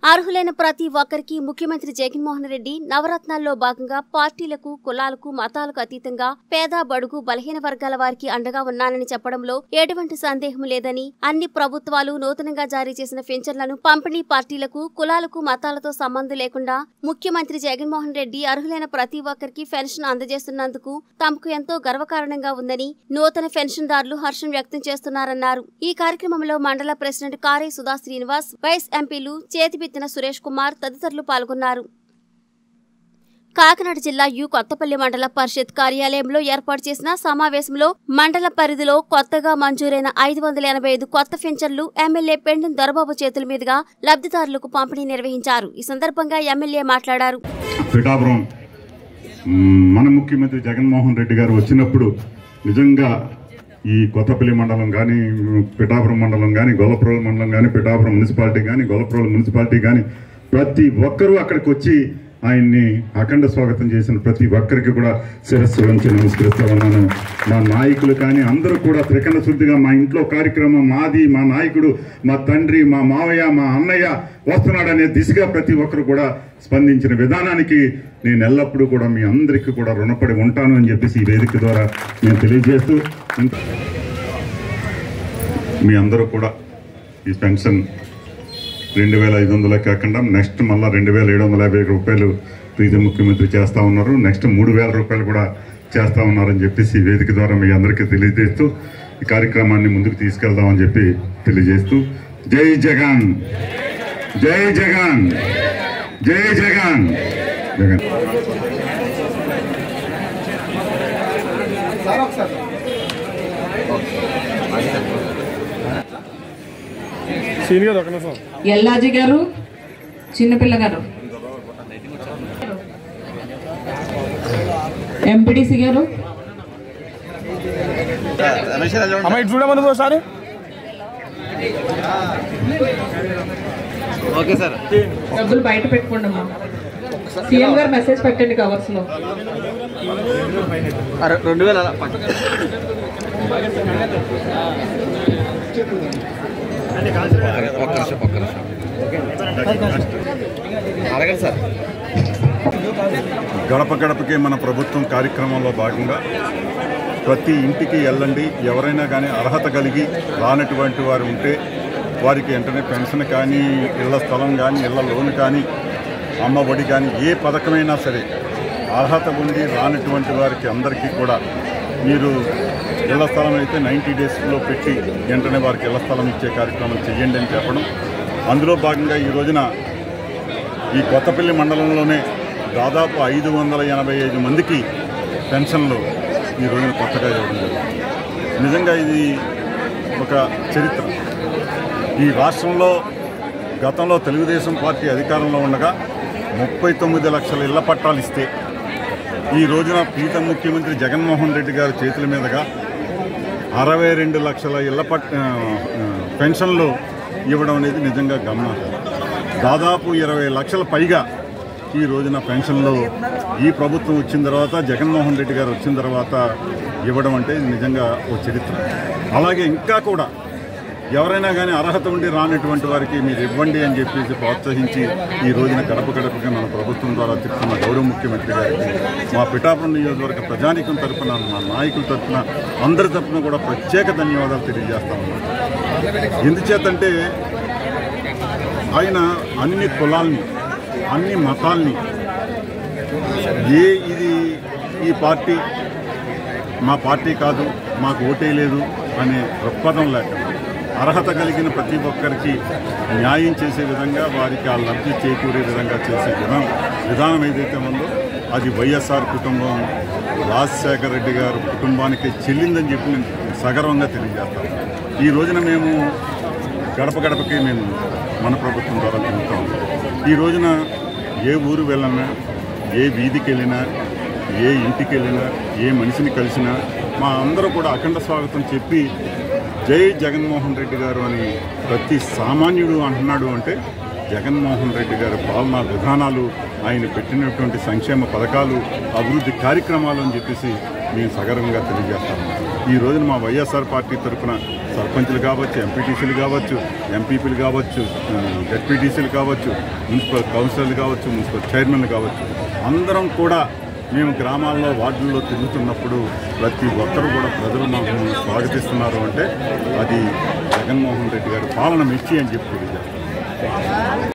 అర్హులైన ప్రతి ఒక్కరికి ముఖ్యమంత్రి జగన్మోహన్ రెడ్డి నవరత్నాల్లో భాగంగా పార్టీలకు కులాలకు మతాలకు అతీతంగా పేద బడుగు బలహీన వర్గాల వారికి అండగా ఉన్నానని చెప్పడంలో ఎటువంటి సందేహం లేదని అన్ని ప్రభుత్వాలు నూతనంగా జారీ చేసిన పెన్షన్లను పంపిణీ పార్టీలకు కులాలకు మతాలతో సంబంధం లేకుండా ముఖ్యమంత్రి జగన్మోహన్ రెడ్డి అర్హులైన ప్రతి ఒక్కరికి పెన్షన్ అందజేస్తున్నందుకు తమకు ఎంతో గర్వకారణంగా ఉందని నూతన పెన్షన్దారులు హర్షం వ్యక్తం చేస్తున్నారన్నారు ఈ కార్యక్రమంలో మండల ప్రెసిడెంట్ కారే సుధా శ్రీనివాస్ వైస్ ఎంపీలు చేతిబిత్తిన సురేష్ కుమార్ తదితరులు పాల్గొన్నారు కాకినాడ జిల్లా యు కొత్తపల్లి మండల పరిషత్ కార్యాలయంలో ఏర్పాటు చేసిన సమావేశంలో మండల పరిధిలో కొత్తగా మంజూరైన ఐదు వందల ఎనభై ఐదు కొత్త పెన్షన్లు ఎమ్మెల్యే పెండెం దొరబాబు చేతుల మీదుగా లబ్ధిదారులకు పంపిణీ నిర్వహించారు ఈ సందర్భంగా ఎమ్మెల్యే మాట్లాడారు పిఠాపురం మ్, మన ముఖ్యమంత్రి జగన్మోహన్ రెడ్డి గారు వచ్చినప్పుడు నిజంగా ఈ కొత్తపల్లి మండలం కానీ పిఠాపురం మండలం కానీ గొల్లప్రోలు మండలం కానీ పిఠాపురం మున్సిపాలిటీ కానీ గొల్లప్రోలు మున్సిపాలిటీ కానీ ప్రతి ఒక్కరూ అక్కడికి వచ్చి ఆయన్ని అఖండ స్వాగతం చేసిన ప్రతి ఒక్కరికి కూడా శిరస్సు వంచి నమస్కరిస్తా ఉన్నాను మా నాయకులు కానీ అందరూ కూడా త్రికరణ శుద్ధిగా మా ఇంట్లో కార్యక్రమం మాది మా నాయకుడు మా తండ్రి మా మావయ్య మా అన్నయ్య వస్తున్నాడనే దిశగా ప్రతి ఒక్కరు కూడా స్పందించిన విధానానికి నేను ఎల్లప్పుడూ కూడా మీ అందరికీ కూడా రుణపడి ఉంటాను అని చెప్పేసి ఈ వేదిక ద్వారా నేను తెలియజేస్తూ ఇంకా మీ అందరూ కూడా ఈ పెన్షన్ రెండు వేల ఐదు వందలే కాకుండా నెక్స్ట్ మళ్ళీ రెండు వేల ఏడు వందల యాభై రూపాయలు ప్రీతి ముఖ్యమంత్రి చేస్తా ఉన్నారు నెక్స్ట్ మూడు వేల రూపాయలు కూడా చేస్తా ఉన్నారని చెప్పేసి ఈ వేదిక ద్వారా మీ అందరికీ తెలియజేస్తూ ఈ కార్యక్రమాన్ని ముందుకు తీసుకెళ్దామని చెప్పి తెలియజేస్తూ జై జగన్ జై జగన్ జై జగన్ జగన్ సీనియర్ ఒక నిమిషం ఎల్లాజీ గారు చిన్నపిల్ల గారు ఎంపీటీసీ గారు అమ్మ ఇటు చూడమని ఒకసారి ఓకే సార్ డబ్బులు బయట పెట్టుకోండి అమ్మా సీఎం గారు మెసేజ్ పెట్టండి కవర్స్ లో అరే, రెండు వేల అలా పక్క- ఒక్క నిమిషం ఒక్క నిమిషం అలాగే సార్ గడప గడపకి మన ప్రభుత్వం కార్యక్రమంలో భాగంగా ప్రతి ఇంటికి వెళ్ళండి ఎవరైనా కానీ అర్హత కలిగి రానటువంటి వారు ఉంటే వారికి వెంటనే పెన్షన్ కానీ ఇళ్ల స్థలం కానీ ఇళ్ల లోన్ కానీ అమ్మ ఒడి కానీ ఏ పథకమైనా సరే అర్హత ఉండి రానటువంటి వారికి అందరికీ కూడా మీరు ఇళ్ల స్థలం అయితే నైంటీ డేస్లో పెట్టి వెంటనే వారికి ఇళ్ల స్థలం ఇచ్చే కార్యక్రమం చేయండి అని చెప్పడం అందులో భాగంగా ఈ రోజున ఈ కొత్తపల్లి మండలంలోనే దాదాపు ఐదు వందల ఎనభై ఐదు మందికి పెన్షన్లు ఈ రోజున కొత్తగా ఇవ్వడం జరిగింది నిజంగా ఇది ఒక చరిత్ర ఈ రాష్ట్రంలో గతంలో తెలుగుదేశం పార్టీ అధికారంలో ఉండగా ముప్పై తొమ్మిది లక్షల ఇళ్ల పట్టాలు ఇస్తే ఈ రోజున ప్రీతం ముఖ్యమంత్రి జగన్మోహన్ రెడ్డి గారి చేతుల మీదుగా అరవై రెండు లక్షల ఇళ్ల పట్ ఆ, ఆ, పెన్షన్లు ఇవ్వడం అనేది నిజంగా గమనార్హం దాదాపు ఇరవై లక్షల పైగా ఈ రోజున పెన్షన్లు ఈ ప్రభుత్వం వచ్చిన తర్వాత జగన్మోహన్ రెడ్డి గారు వచ్చిన తర్వాత ఇవ్వడం అంటే ఇది నిజంగా ఓ చరిత్ర అలాగే ఇంకా కూడా ఎవరైనా కానీ అర్హత ఉండి రానటువంటి వారికి మీరు ఇవ్వండి అని చెప్పేసి ప్రోత్సహించి ఈ రోజున గడప గడపగా మన ప్రభుత్వం ద్వారా తిప్పుతున్న గౌరవ ముఖ్యమంత్రి గారికి మా పిఠాపురం నియోజకవర్గ ప్రజానీకం తరపున మా నాయకుల తరపున అందరి తరపున కూడా ప్రత్యేక ధన్యవాదాలు తెలియజేస్తా ఉన్నాం ఎందుచేతంటే ఆయన అన్ని కులాల్ని అన్ని మతాల్ని ఏ ఇది ఈ పార్టీ మా పార్టీ కాదు మాకు ఓటే లేదు అనే దృక్పథం లేకుండా అర్హత కలిగిన ప్రతి ఒక్కరికి న్యాయం చేసే విధంగా వారికి ఆ లబ్ధి చేకూరే విధంగా చేసే విధానం విధానం ఏదైతే ఉందో అది వైఎస్ఆర్ కుటుంబం రాజశేఖర రెడ్డి గారు కుటుంబానికి చెల్లిందని చెప్పి నేను సగర్వంగా తెలియజేస్తాను ఈ రోజున మేము గడప గడపకి మేము మన ప్రభుత్వం ద్వారా తిరుగుతాం ఈ రోజున ఏ ఊరు వెళ్ళినా ఏ వీధికి వెళ్ళినా ఏ ఇంటికి వెళ్ళినా ఏ మనిషిని కలిసినా మా అందరూ కూడా అఖండ స్వాగతం చెప్పి జై జగన్మోహన్ రెడ్డి గారు అని ప్రతి సామాన్యుడు అంటున్నాడు అంటే జగన్మోహన్ రెడ్డి గారి పాలనా విధానాలు ఆయన పెట్టినటువంటి సంక్షేమ పథకాలు అభివృద్ధి కార్యక్రమాలు అని చెప్పేసి మేము సగర్వంగా తెలియజేస్తాము ఈ రోజున మా వైఎస్ఆర్ పార్టీ తరఫున సర్పంచులు కావచ్చు ఎంపీటీసీలు కావచ్చు ఎంపీపీలు కావచ్చు జడ్పీటీసీలు కావచ్చు మున్సిపల్ కౌన్సిలర్లు కావచ్చు మున్సిపల్ చైర్మన్లు కావచ్చు అందరం కూడా మేము గ్రామాల్లో వార్డుల్లో తిరుగుతున్నప్పుడు ప్రతి ఒక్కరు కూడా ప్రజలు మాకు స్వాగతిస్తున్నారు అంటే అది జగన్మోహన్ రెడ్డి గారి పాలన మెచ్చి అని చెప్పి తెలియజేస్తాం